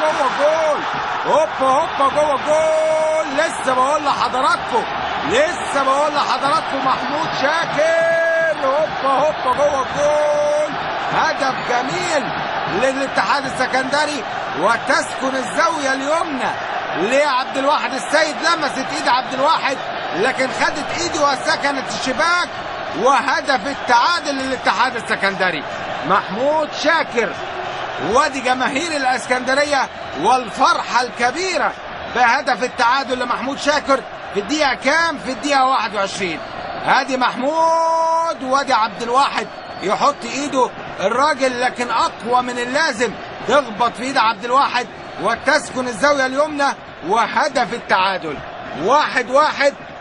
جوه جول هوبا هوبا جوه جول لسه بقول لحضراتكم لسه بقول لحضراتكم محمود شاكر هوبا هوبا جوه جول هدف جميل للاتحاد السكندري وتسكن الزاويه اليمنى لعبد الواحد السيد لمست ايد عبد الواحد لكن خدت ايده وسكنت الشباك وهدف التعادل للاتحاد السكندري محمود شاكر وادي جماهير الاسكندريه والفرحه الكبيره بهدف التعادل لمحمود شاكر في الدقيقه كام في الدقيقه 21 ادي محمود وادي عبد الواحد يحط ايده الراجل لكن اقوى من اللازم تخبط في ايد عبد الواحد وتسكن الزاويه اليمنى وهدف التعادل واحد واحد